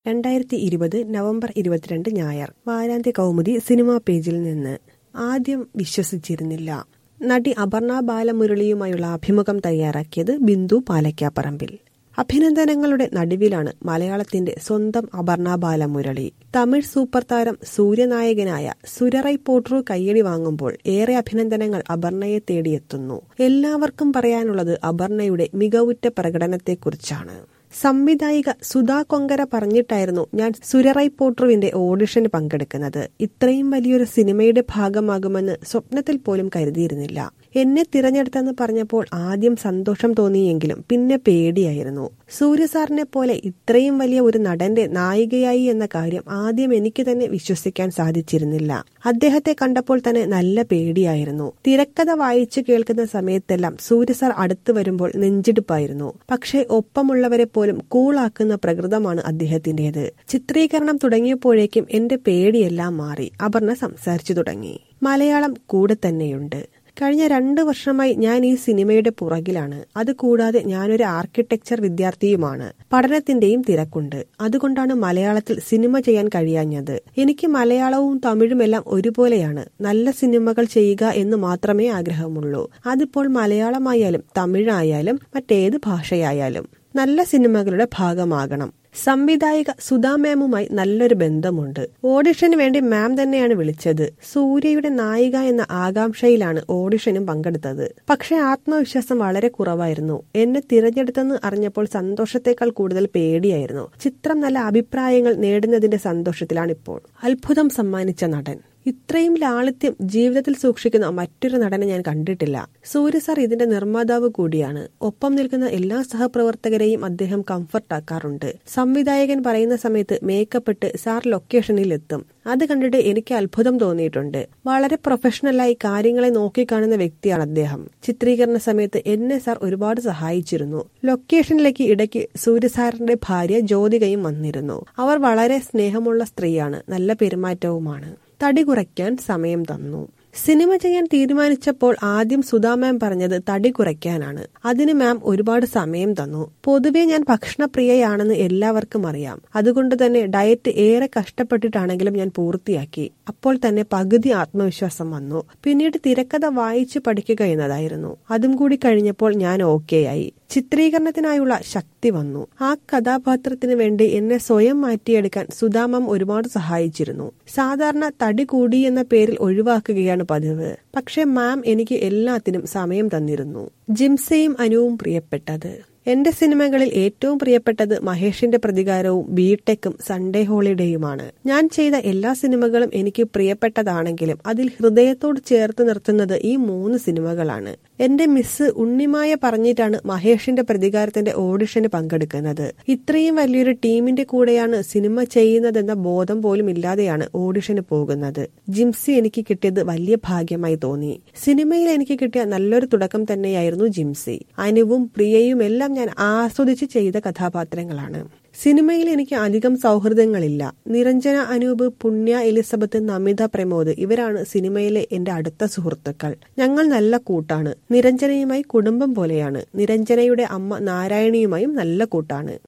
രണ്ടായിരത്തി ഇരുപത് നവംബർ ഇരുപത്തിരണ്ട് ഞായർ വാരാന്ത്യ കൗമുദി സിനിമാ പേജിൽ നിന്ന് ആദ്യം വിശ്വസിച്ചിരുന്നില്ല നടി അപർണ ബാലമുരളിയുമായുള്ള അഭിമുഖം തയ്യാറാക്കിയത് ബിന്ദു പാലക്കാപ്പറമ്പിൽ അഭിനന്ദനങ്ങളുടെ നടുവിലാണ് മലയാളത്തിന്റെ സ്വന്തം അപർണ ബാലമുരളി തമിഴ് സൂപ്പർ താരം സൂര്യനായകനായ സുരറൈ പോട്രു കയ്യടി വാങ്ങുമ്പോൾ ഏറെ അഭിനന്ദനങ്ങൾ അപർണയെ തേടിയെത്തുന്നു എല്ലാവർക്കും പറയാനുള്ളത് അപർണയുടെ മികവുറ്റ പ്രകടനത്തെക്കുറിച്ചാണ് സംവിധായിക സുധാ കൊങ്കര പറഞ്ഞിട്ടായിരുന്നു ഞാൻ സുരറൈ പോട്രുവിന്റെ ഓഡിഷന് പങ്കെടുക്കുന്നത് ഇത്രയും വലിയൊരു സിനിമയുടെ ഭാഗമാകുമെന്ന് സ്വപ്നത്തിൽ പോലും കരുതിയിരുന്നില്ല എന്നെ തിരഞ്ഞെടുത്തെന്ന് പറഞ്ഞപ്പോൾ ആദ്യം സന്തോഷം തോന്നിയെങ്കിലും പിന്നെ പേടിയായിരുന്നു സൂര്യസാറിനെ പോലെ ഇത്രയും വലിയ ഒരു നടന്റെ നായികയായി എന്ന കാര്യം ആദ്യം എനിക്ക് തന്നെ വിശ്വസിക്കാൻ സാധിച്ചിരുന്നില്ല അദ്ദേഹത്തെ കണ്ടപ്പോൾ തന്നെ നല്ല പേടിയായിരുന്നു തിരക്കഥ വായിച്ചു കേൾക്കുന്ന സമയത്തെല്ലാം സൂര്യസാർ അടുത്തു വരുമ്പോൾ നെഞ്ചിടിപ്പായിരുന്നു പക്ഷേ ഒപ്പമുള്ളവരെ പോലും കൂളാക്കുന്ന പ്രകൃതമാണ് അദ്ദേഹത്തിന്റേത് ചിത്രീകരണം തുടങ്ങിയപ്പോഴേക്കും എന്റെ പേടിയെല്ലാം മാറി അപർണ സംസാരിച്ചു തുടങ്ങി മലയാളം കൂടെ തന്നെയുണ്ട് കഴിഞ്ഞ രണ്ടു വർഷമായി ഞാൻ ഈ സിനിമയുടെ പുറകിലാണ് അതുകൂടാതെ ഞാനൊരു ആർക്കിടെക്ചർ വിദ്യാർത്ഥിയുമാണ് പഠനത്തിന്റെയും തിരക്കുണ്ട് അതുകൊണ്ടാണ് മലയാളത്തിൽ സിനിമ ചെയ്യാൻ കഴിയാഞ്ഞത് എനിക്ക് മലയാളവും തമിഴുമെല്ലാം ഒരുപോലെയാണ് നല്ല സിനിമകൾ ചെയ്യുക എന്ന് മാത്രമേ ആഗ്രഹമുള്ളൂ അതിപ്പോൾ മലയാളമായാലും തമിഴായാലും മറ്റേത് ഭാഷയായാലും നല്ല സിനിമകളുടെ ഭാഗമാകണം സംവിധായിക സുധാ മാമുമായി നല്ലൊരു ബന്ധമുണ്ട് ഓഡിഷന് വേണ്ടി മാം തന്നെയാണ് വിളിച്ചത് സൂര്യയുടെ നായിക എന്ന ആകാംക്ഷയിലാണ് ഓഡിഷനും പങ്കെടുത്തത് പക്ഷെ ആത്മവിശ്വാസം വളരെ കുറവായിരുന്നു എന്നെ തിരഞ്ഞെടുത്തെന്ന് അറിഞ്ഞപ്പോൾ സന്തോഷത്തെക്കാൾ കൂടുതൽ പേടിയായിരുന്നു ചിത്രം നല്ല അഭിപ്രായങ്ങൾ നേടുന്നതിന്റെ സന്തോഷത്തിലാണിപ്പോൾ അത്ഭുതം സമ്മാനിച്ച നടൻ ഇത്രയും ലാളിത്യം ജീവിതത്തിൽ സൂക്ഷിക്കുന്ന മറ്റൊരു നടനെ ഞാൻ കണ്ടിട്ടില്ല സൂര്യ സാർ ഇതിന്റെ നിർമ്മാതാവ് കൂടിയാണ് ഒപ്പം നിൽക്കുന്ന എല്ലാ സഹപ്രവർത്തകരെയും അദ്ദേഹം കംഫർട്ട് ആക്കാറുണ്ട് സംവിധായകൻ പറയുന്ന സമയത്ത് മേക്കപ്പ് ഇട്ട് സാർ ലൊക്കേഷനിൽ എത്തും അത് കണ്ടിട്ട് എനിക്ക് അത്ഭുതം തോന്നിയിട്ടുണ്ട് വളരെ പ്രൊഫഷണലായി കാര്യങ്ങളെ നോക്കിക്കാണുന്ന വ്യക്തിയാണ് അദ്ദേഹം ചിത്രീകരണ സമയത്ത് എന്നെ സാർ ഒരുപാട് സഹായിച്ചിരുന്നു ലൊക്കേഷനിലേക്ക് ഇടയ്ക്ക് സൂര്യസാറിന്റെ ഭാര്യ ജ്യോതികയും വന്നിരുന്നു അവർ വളരെ സ്നേഹമുള്ള സ്ത്രീയാണ് നല്ല പെരുമാറ്റവുമാണ് തടി കുറയ്ക്കാൻ സമയം തന്നു സിനിമ ചെയ്യാൻ തീരുമാനിച്ചപ്പോൾ ആദ്യം സുധാ മാം പറഞ്ഞത് തടി കുറയ്ക്കാനാണ് അതിന് മാം ഒരുപാട് സമയം തന്നു പൊതുവെ ഞാൻ ഭക്ഷണപ്രിയയാണെന്ന് എല്ലാവർക്കും അറിയാം അതുകൊണ്ട് തന്നെ ഡയറ്റ് ഏറെ കഷ്ടപ്പെട്ടിട്ടാണെങ്കിലും ഞാൻ പൂർത്തിയാക്കി അപ്പോൾ തന്നെ പകുതി ആത്മവിശ്വാസം വന്നു പിന്നീട് തിരക്കഥ വായിച്ചു പഠിക്കുക എന്നതായിരുന്നു അതും കൂടി കഴിഞ്ഞപ്പോൾ ഞാൻ ഓക്കെയായി ചിത്രീകരണത്തിനായുള്ള ശക്തി വന്നു ആ കഥാപാത്രത്തിന് വേണ്ടി എന്നെ സ്വയം മാറ്റിയെടുക്കാൻ സുധാമം ഒരുപാട് സഹായിച്ചിരുന്നു സാധാരണ തടി കൂടി എന്ന പേരിൽ ഒഴിവാക്കുകയാണ് പതിവ് പക്ഷെ മാം എനിക്ക് എല്ലാത്തിനും സമയം തന്നിരുന്നു ജിംസയും അനുവും പ്രിയപ്പെട്ടത് എന്റെ സിനിമകളിൽ ഏറ്റവും പ്രിയപ്പെട്ടത് മഹേഷിന്റെ പ്രതികാരവും ബിടെക്കും സൺഡേ ഹോളിഡേയുമാണ് ഞാൻ ചെയ്ത എല്ലാ സിനിമകളും എനിക്ക് പ്രിയപ്പെട്ടതാണെങ്കിലും അതിൽ ഹൃദയത്തോട് ചേർത്ത് നിർത്തുന്നത് ഈ മൂന്ന് സിനിമകളാണ് എന്റെ മിസ് ഉണ്ണിമായ പറഞ്ഞിട്ടാണ് മഹേഷിന്റെ പ്രതികാരത്തിന്റെ ഓഡിഷന് പങ്കെടുക്കുന്നത് ഇത്രയും വലിയൊരു ടീമിന്റെ കൂടെയാണ് സിനിമ ചെയ്യുന്നതെന്ന ബോധം പോലും ഇല്ലാതെയാണ് ഓഡിഷന് പോകുന്നത് ജിംസി എനിക്ക് കിട്ടിയത് വലിയ ഭാഗ്യമായി തോന്നി സിനിമയിൽ എനിക്ക് കിട്ടിയ നല്ലൊരു തുടക്കം തന്നെയായിരുന്നു ജിംസി അനുവും പ്രിയയും എല്ലാം ഞാൻ ആസ്വദിച്ച് ചെയ്ത കഥാപാത്രങ്ങളാണ് സിനിമയിൽ എനിക്ക് അധികം സൗഹൃദങ്ങളില്ല നിരഞ്ജന അനൂപ് പുണ്യ എലിസബത്ത് നമിത പ്രമോദ് ഇവരാണ് സിനിമയിലെ എന്റെ അടുത്ത സുഹൃത്തുക്കൾ ഞങ്ങൾ നല്ല കൂട്ടാണ് നിരഞ്ജനയുമായി കുടുംബം പോലെയാണ് നിരഞ്ജനയുടെ അമ്മ നാരായണിയുമായും നല്ല കൂട്ടാണ്